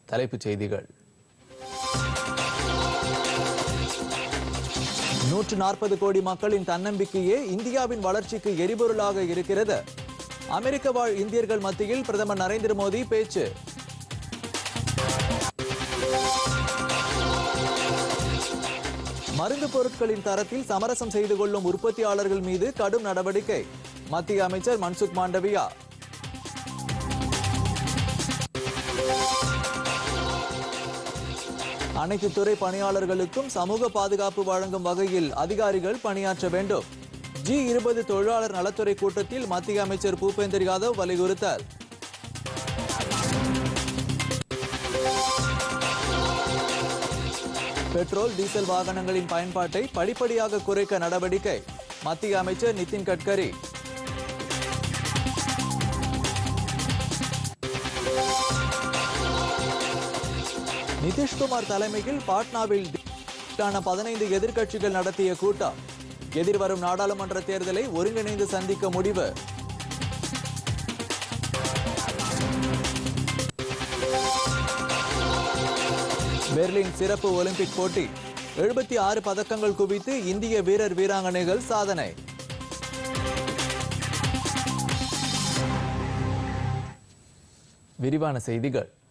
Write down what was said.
தலைப்புச் செய்திகள் நூற்று நாற்பது கோடி மக்களின் தன்னம்பிக்கையே இந்தியாவின் வளர்ச்சிக்கு எரிபொருளாக இருக்கிறது அமெரிக்க வாழ் இந்தியர்கள் மத்தியில் பிரதமர் நரேந்திர மோடி பேச்சு மருந்து பொருட்களின் தரத்தில் சமரசம் செய்து கொள்ளும் உற்பத்தியாளர்கள் மீது கடும் நடவடிக்கை மத்திய அமைச்சர் மன்சுக் மாண்டவியா அனைத்து துறை பணியாளர்களுக்கும் சமூக பாதுகாப்பு வழங்கும் வகையில் அதிகாரிகள் பணியாற்ற வேண்டும் ஜி இருபது தொழிலாளர் நலத்துறை கூட்டத்தில் மத்திய அமைச்சர் பூபேந்தர் யாதவ் வலியுறுத்தல் பெட்ரோல் டீசல் வாகனங்களின் பயன்பாட்டை படிப்படியாக குறைக்க நடவடிக்கை மத்திய அமைச்சர் நிதின் கட்கரி நிதிஷ்குமார் தலைமையில் பாட்னாவில் பதினைந்து எதிர்க்கட்சிகள் நடத்திய கூட்டம் எதிர்வரும் நாடாளுமன்ற தேர்தலை ஒருங்கிணைந்து சந்திக்க முடிவு பெர்லின் சிறப்பு ஒலிம்பிக் போட்டி எழுபத்தி ஆறு பதக்கங்கள் குவித்து இந்திய வீரர் வீராங்கனைகள் சாதனை விரிவான செய்திகள்